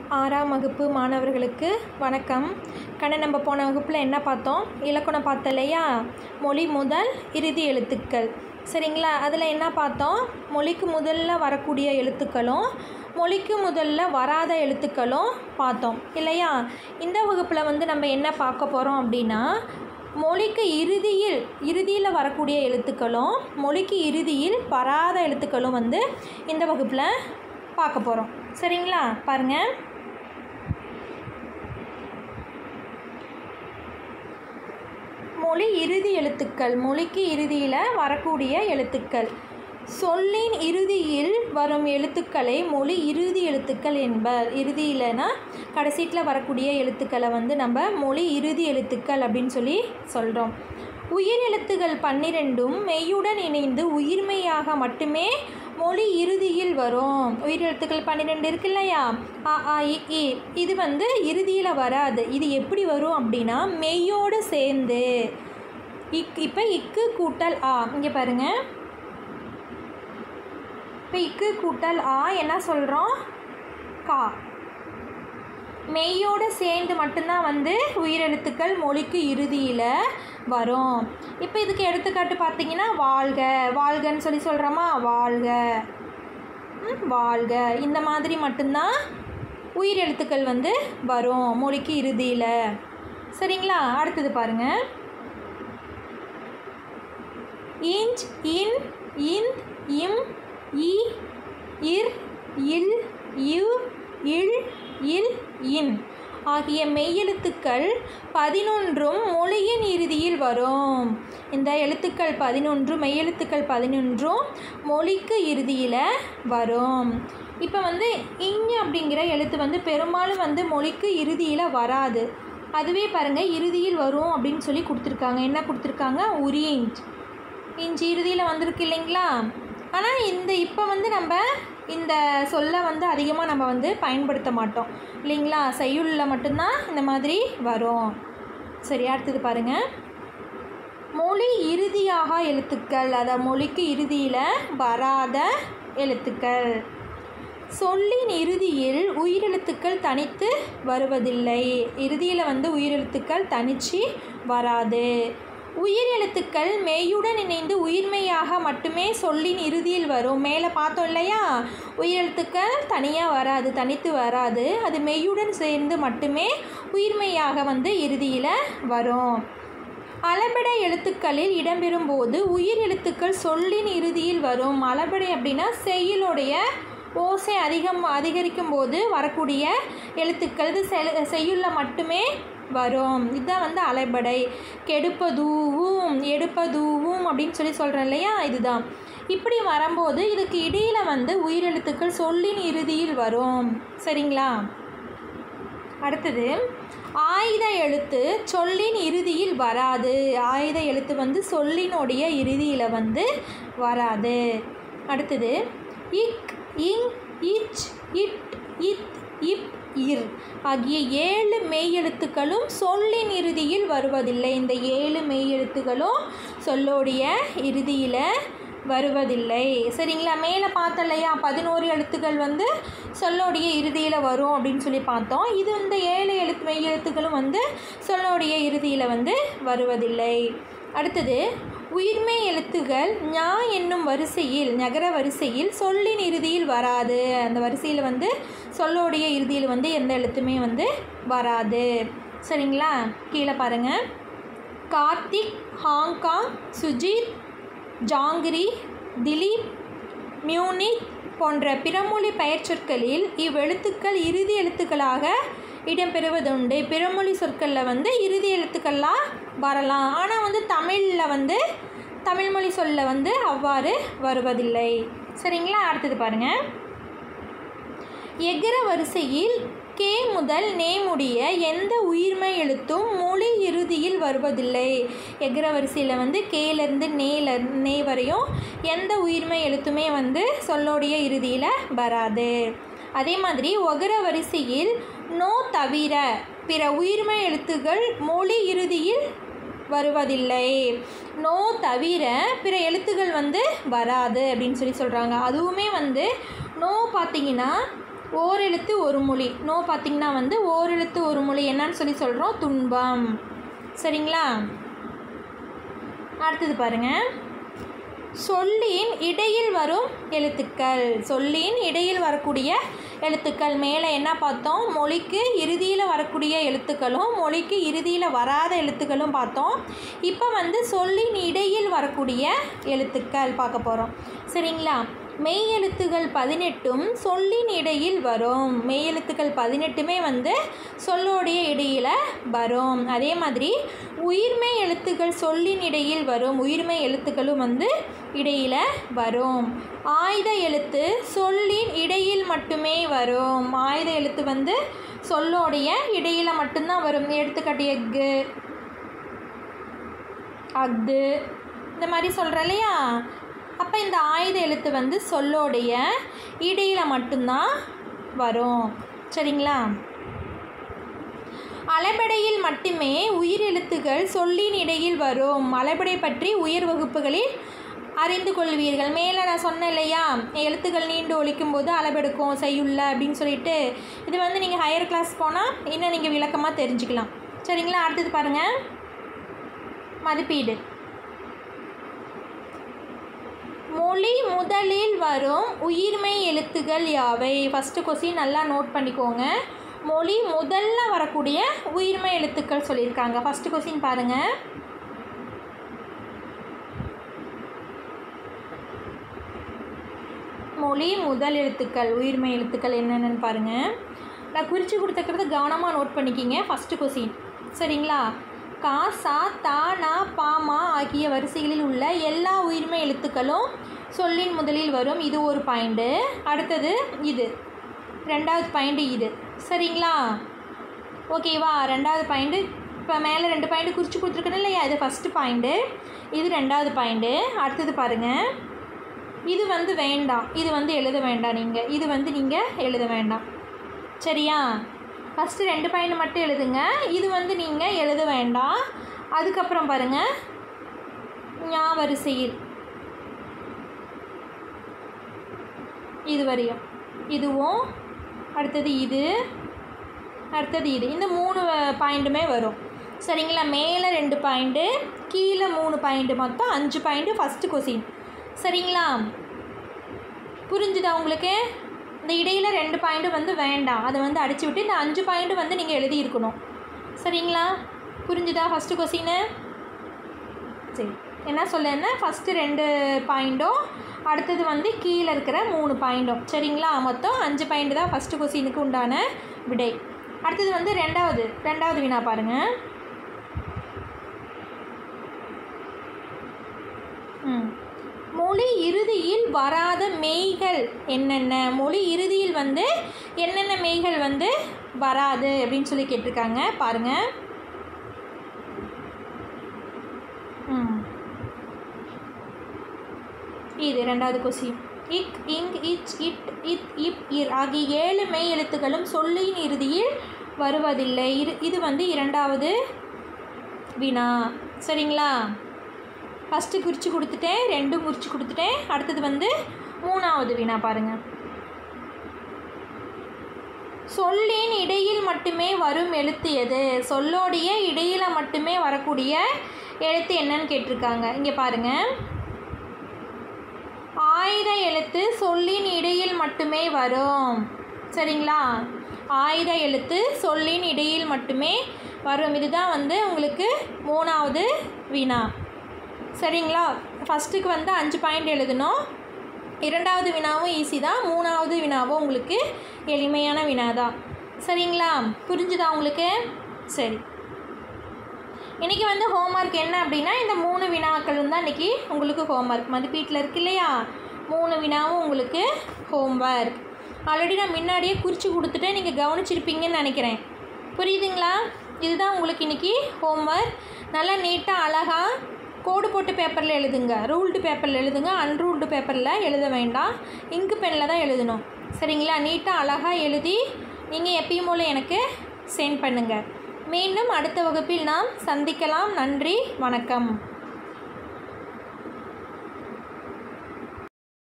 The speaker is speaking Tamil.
ஆறாம் வகுப்பு மாணவர்களுக்கு வணக்கம் கண்ண நம்ம போன வகுப்பில் என்ன பார்த்தோம் இலக்கணம் பார்த்தோம் இல்லையா மொழி முதல் இறுதி எழுத்துக்கள் சரிங்களா அதில் என்ன பார்த்தோம் மொழிக்கு முதல்ல வரக்கூடிய எழுத்துக்களும் மொழிக்கு முதல்ல வராத எழுத்துக்களும் பார்த்தோம் இல்லையா இந்த வகுப்பில் வந்து நம்ம என்ன பார்க்க போகிறோம் அப்படின்னா மொழிக்கு இறுதியில் இறுதியில் வரக்கூடிய எழுத்துக்களும் மொழிக்கு இறுதியில் வராத எழுத்துக்களும் வந்து இந்த வகுப்பில் பார்க்க போகிறோம் சரிங்களா பாருங்கள் மொழி இறுதி எழுத்துக்கள் மொழிக்கு இறுதியில் வரக்கூடிய எழுத்துக்கள் சொல்லின் இறுதியில் வரும் எழுத்துக்களை மொழி இறுதி எழுத்துக்கள் என்பர் இறுதியிலனா கடைசீட்டில் வரக்கூடிய எழுத்துக்களை வந்து நம்ம மொழி இறுதி எழுத்துக்கள் அப்படின்னு சொல்லி சொல்கிறோம் உயிர் எழுத்துகள் பன்னிரெண்டும் மெய்யுடன் இணைந்து உயிர்மெய்யாக மட்டுமே மொழி இறுதியில் வரும் உயிர் எழுத்துக்கள் பன்னிரெண்டு இருக்கு இல்லையா அ ஆ இ இ இது வந்து இறுதியில் வராது இது எப்படி வரும் அப்படின்னா மெய்யோடு சேர்ந்து இக் இப்போ இக்கு கூட்டல் ஆ இங்கே பாருங்கள் இப்போ இக்கு கூட்டல் ஆ என்ன சொல்கிறோம் கா மெய்யோடு சேர்ந்து மட்டும்தான் வந்து உயிரெழுத்துக்கள் மொழிக்கு இறுதியில் வரும் இப்போ இதுக்கு எடுத்துக்காட்டு பார்த்தீங்கன்னா வாழ்க வாழ்கன்னு சொல்லி சொல்கிறோமா வாழ்க ம், வாழ்க இந்த மாதிரி மட்டும்தான் உயிரெழுத்துக்கள் வந்து வரும் மொழிக்கு இறுதியில் சரிங்களா அடுத்தது பாருங்கள் இஞ்ச் இன் இந்த் இம் இ இர் இல் இவ் இல் இல் இன் ஆகிய மெய்யெழுத்துக்கள் பதினொன்றும் மொழியின் இறுதியில் வரும் இந்த எழுத்துக்கள் பதினொன்று மெய்யெழுத்துக்கள் பதினொன்றும் மொழிக்கு இறுதியில் வரும் இப்போ வந்து இங் அப்படிங்கிற எழுத்து வந்து பெரும்பாலும் வந்து மொழிக்கு இறுதியில் வராது அதுவே பாருங்கள் இறுதியில் வரும் அப்படின்னு சொல்லி கொடுத்துருக்காங்க என்ன கொடுத்துருக்காங்க உரியஞ்ச் இஞ்சி இறுதியில் வந்திருக்கு இல்லைங்களா ஆனால் இந்த இப்போ வந்து நம்ம இந்த சொல்லை வந்து அதிகமாக நம்ம வந்து பயன்படுத்த மாட்டோம் இல்லைங்களா செய்யுளில் மட்டும்தான் இந்த மாதிரி வரும் சரி அடுத்தது பாருங்கள் மொழி இறுதியாக எழுத்துக்கள் அதாவது மொழிக்கு இறுதியில் வராத எழுத்துக்கள் சொல்லின் இறுதியில் உயிரெழுத்துக்கள் தனித்து வருவதில்லை இறுதியில் வந்து உயிரெழுத்துக்கள் தனிச்சு வராது உயிர் எழுத்துக்கள் மெய்யுடன் இணைந்து உயிர்மெய்யாக மட்டுமே சொல்லின் இறுதியில் வரும் மேலே பார்த்தோம் இல்லையா உயிரெழுத்துக்கள் தனியாக வராது தனித்து வராது அது மெய்யுடன் சேர்ந்து மட்டுமே உயிர்மெய்யாக வந்து இறுதியில் வரும் அளபெடை எழுத்துக்களில் இடம்பெறும்போது உயிர் எழுத்துக்கள் சொல்லின் இறுதியில் வரும் அளபெடை அப்படின்னா செய்யுளுடைய ஓசை அதிகம் அதிகரிக்கும் போது வரக்கூடிய எழுத்துக்கள் இது செ- செய்யுள்ள மட்டுமே வரும் இதுதான் வந்து அலைபடை கெடுப்பதூவும் எடுப்பதூவும் அப்படின்னு சொல்லி சொல்கிறேன் இல்லையா இதுதான் இப்படி வரும்போது இதுக்கு இடையில் வந்து உயிரெழுத்துக்கள் சொல்லின் இறுதியில் வரும் சரிங்களா அடுத்தது ஆயுத எழுத்து சொல்லின் இறுதியில் வராது ஆயுத எழுத்து வந்து சொல்லினுடைய இறுதியில் வந்து வராது அடுத்தது இக் இங் இச் இட் இத் இப் இர் ஆகிய ஏழு மெய்யெழுத்துக்களும் சொல்லின் இறுதியில் வருவதில்லை இந்த ஏழு மெய்யெழுத்துக்களும் சொல்லோடைய இறுதியில் வருவதில்லை சரிங்களா மேலே பார்த்தோம் இல்லையா பதினோரு எழுத்துக்கள் வந்து சொல்லோடைய இறுதியில் வரும் அப்படின்னு சொல்லி பார்த்தோம் இது இந்த ஏழு எழுத்து மெய் எழுத்துக்களும் வந்து சொல்லோடைய இறுதியில் வந்து வருவதில்லை அடுத்தது உயிர்மை எழுத்துகள் ஞா என்னும் வரிசையில் நகர வரிசையில் சொல்லின் இறுதியில் வராது அந்த வரிசையில் வந்து சொல்லோடைய இறுதியில் வந்து எந்த எழுத்துமே வந்து வராது சரிங்களா கீழே பாருங்கள் கார்த்திக் ஹாங்காங் சுஜித் ஜாங்கிரி திலீப் மியூனிக் போன்ற பிறமொழி பெயர்ச்சொற்களில் இவ்வெழுத்துக்கள் இறுதி எழுத்துக்களாக இடம்பெறுவதுண்டு பிறமொழி சொற்களில் வந்து இறுதி எழுத்துக்கள்லாம் வரலாம் ஆனால் வந்து தமிழில் வந்து தமிழ்மொழி சொல்ல வந்து அவ்வாறு வருவதில்லை சரிங்களா அடுத்தது பாருங்கள் எகிர வரிசையில் கே முதல் நே முடிய எந்த உயிர்மை எழுத்தும் மொழி இறுதியில் வருவதில்லை எகிர வரிசையில் வந்து கேலேருந்து நேல நே வரையும் எந்த உயிர்மை எழுத்துமே வந்து சொல்லோடைய இறுதியில் வராது அதே மாதிரி ஒகர வரிசையில் நோ தவிர பிற உயிர்மை எழுத்துகள் மொழி இறுதியில் வருவதில்லை நோ தவிர பிற எழுத்துகள் வந்து வராது அப்படின்னு சொல்லி சொல்கிறாங்க அதுவுமே வந்து நோ பார்த்தீங்கன்னா ஓரெழுத்து ஒரு மொழி நோ பார்த்திங்கன்னா வந்து ஓரெழுத்து ஒரு மொழி என்னன்னு சொல்லி சொல்கிறோம் துன்பம் சரிங்களா அடுத்தது பாருங்கள் சொல்லின் இடையில் வரும் எழுத்துக்கள் சொல்லின் இடையில் வரக்கூடிய எழுத்துக்கள் மேலே என்ன பார்த்தோம் மொழிக்கு இறுதியில் வரக்கூடிய எழுத்துக்களும் மொழிக்கு இறுதியில் வராத எழுத்துக்களும் பார்த்தோம் இப்போ வந்து சொல்லின் இடையில் வரக்கூடிய எழுத்துக்கள் பார்க்க போகிறோம் சரிங்களா மெய் எழுத்துகள் பதினெட்டும் சொல்லின் இடையில் வரும் மெய் எழுத்துக்கள் பதினெட்டுமே வந்து சொல்லோடைய இடையில் வரும் அதே மாதிரி உயிர்மை எழுத்துக்கள் சொல்லின் இடையில் வரும் உயிர்மை எழுத்துக்களும் வந்து இடையில் வரும் ஆயுத எழுத்து சொல்லின் இடையில் மட்டுமே வரும் ஆயுத எழுத்து வந்து சொல்லோடைய இடையில் மட்டும்தான் வரும் எடுத்துக்காட்டு எக்கு அஃது இந்த மாதிரி சொல்கிறேன் இல்லையா அப்போ இந்த ஆயுத எழுத்து வந்து சொல்லோடைய இடையில் மட்டும்தான் வரும் சரிங்களா அளபெடையில் மட்டுமே உயிர் எழுத்துக்கள் சொல்லின் இடையில் வரும் அளபெடை பற்றி உயர் வகுப்புகளில் அறிந்து கொள்வீர்கள் மேலே நான் சொன்னேன் இல்லையா எழுத்துக்கள் நீண்டு ஒழிக்கும் போது அளபெடுக்கும் செய்யுள்ள அப்படின்னு சொல்லிட்டு இது வந்து நீங்கள் ஹையர் கிளாஸ் போனால் இன்னும் நீங்கள் விளக்கமாக தெரிஞ்சுக்கலாம் சரிங்களா அடுத்தது பாருங்கள் மதிப்பீடு மொழி முதலில் வரும் உயிர்மை எழுத்துகள் யாவை ஃபஸ்ட்டு கொஸ்டின் நல்லா நோட் பண்ணிக்கோங்க மொழி முதல்ல வரக்கூடிய உயிர்மை எழுத்துக்கள் சொல்லியிருக்காங்க ஃபஸ்ட்டு கொஸ்டின் பாருங்கள் மொழி முதல் எழுத்துக்கள் உயிர்மை எழுத்துக்கள் என்னென்னு பாருங்கள் நான் குறித்து கொடுத்துக்கிறது கவனமாக நோட் பண்ணிக்கிங்க ஃபஸ்ட்டு கொஸ்டின் சரிங்களா கா சா தா நா பா மா ஆகிய வரிசைகளில் உள்ள எல்லா உயிர்மை எழுத்துக்களும் சொல்லின் முதலில் வரும் இது ஒரு பாயிண்ட்டு அடுத்தது இது ரெண்டாவது பாயிண்ட்டு இது சரிங்களா ஓகேவா ரெண்டாவது பாயிண்ட்டு இப்போ மேலே ரெண்டு பாயிண்ட்டு குறித்து கொடுத்துருக்கேன் இல்லையா இது ஃபஸ்ட்டு பாயிண்ட்டு இது ரெண்டாவது பாயிண்ட்டு அடுத்தது பாருங்கள் இது வந்து வேண்டாம் இது வந்து எழுத வேண்டாம் நீங்கள் இது வந்து நீங்கள் எழுத வேண்டாம் சரியா ஃபஸ்ட்டு ரெண்டு பாயிண்ட் மட்டும் எழுதுங்க இது வந்து நீங்கள் எழுத வேண்டாம் அதுக்கப்புறம் பாருங்கள் ஞா வரிசையில் இது வரையும் இதுவும் அடுத்தது இது அடுத்தது இது இந்த மூணு பாயிண்ட்டுமே வரும் சரிங்களா மேலே ரெண்டு பாயிண்ட்டு கீழே மூணு பாயிண்ட்டு மொத்தம் அஞ்சு பாயிண்ட்டு ஃபஸ்ட்டு கொஸ்டின் சரிங்களா புரிஞ்சுதா உங்களுக்கு இந்த இடையில் ரெண்டு பாயிண்ட்டு வந்து வேண்டாம் அதை வந்து அடிச்சு விட்டு இந்த அஞ்சு பாயிண்ட்டு வந்து நீங்கள் எழுதியிருக்கணும் சரிங்களா புரிஞ்சுதா ஃபஸ்ட்டு கொஸ்டின்னு சரி என்ன சொல்லேன்னா ஃபஸ்ட்டு ரெண்டு பாயிண்ட்டும் அடுத்தது வந்து கீழே இருக்கிற மூணு பாயிண்ட்டும் சரிங்களா மொத்தம் அஞ்சு பாயிண்ட் தான் ஃபஸ்ட்டு கொஸ்டினுக்கு உண்டான விடை அடுத்தது வந்து ரெண்டாவது ரெண்டாவது வினா பாருங்கள் ம் மொழி இறுதியில் வராத மெய்கள் என்னென்ன மொழி இறுதியில் வந்து என்னென்ன மெய்கள் வந்து வராது அப்படின்னு சொல்லி கேட்டிருக்காங்க பாருங்கள் ம் இது ரெண்டாவது கொஸ்டின் இக் இங் இச் இட் இத் இப் இர் ஆகிய ஏழு மெய் எழுத்துக்களும் சொல்லின் இறுதியில் வருவதில்லை இரு இது வந்து இரண்டாவது வினா சரிங்களா ஃபஸ்ட்டு குறித்து கொடுத்துட்டேன் ரெண்டும் குறித்து கொடுத்துட்டேன் அடுத்தது வந்து மூணாவது வினா பாருங்கள் சொல்லின் இடையில் மட்டுமே வரும் எழுத்து எது சொல்லோடைய இடையில் மட்டுமே வரக்கூடிய எழுத்து என்னன்னு கேட்டிருக்காங்க இங்கே பாருங்கள் ஆயுத எழுத்து சொல்லின் இடையில் மட்டுமே வரும் சரிங்களா ஆயுத எழுத்து சொல்லின் இடையில் மட்டுமே வரும் இதுதான் வந்து உங்களுக்கு மூணாவது வினா சரிங்களா ஃபஸ்ட்டுக்கு வந்து அஞ்சு பாயிண்ட் எழுதணும் இரண்டாவது வினாவும் ஈஸி தான் மூணாவது வினாவும் உங்களுக்கு எளிமையான வினா தான் சரிங்களா புரிஞ்சுதா உங்களுக்கு சரி இன்றைக்கி வந்து ஹோம்ஒர்க் என்ன அப்படின்னா இந்த மூணு வினாக்களும் தான் இன்றைக்கி உங்களுக்கு ஹோம்ஒர்க் மதிப்பீட்டில் இருக்கு இல்லையா மூணு வினாவும் உங்களுக்கு ஹோம்ஒர்க் ஆல்ரெடி நான் முன்னாடியே குறித்து கொடுத்துட்டு நீங்கள் கவனிச்சிருப்பீங்கன்னு நினைக்கிறேன் புரியுதுங்களா இதுதான் உங்களுக்கு இன்றைக்கி ஹோம்ஒர்க் நல்லா நீட்டாக அழகாக கோடு போட்டு பேப்பரில் எழுதுங்க ரூல்டு பேப்பரில் எழுதுங்க அன்ரூல்டு பேப்பரில் எழுத வேண்டாம் இங்கு பெனில் தான் எழுதணும் சரிங்களா நீட்டாக அழகாக எழுதி நீங்கள் எப்பயும் போல் எனக்கு சென்ட் பண்ணுங்கள் மீண்டும் அடுத்த வகுப்பில் நாம் சந்திக்கலாம் நன்றி வணக்கம்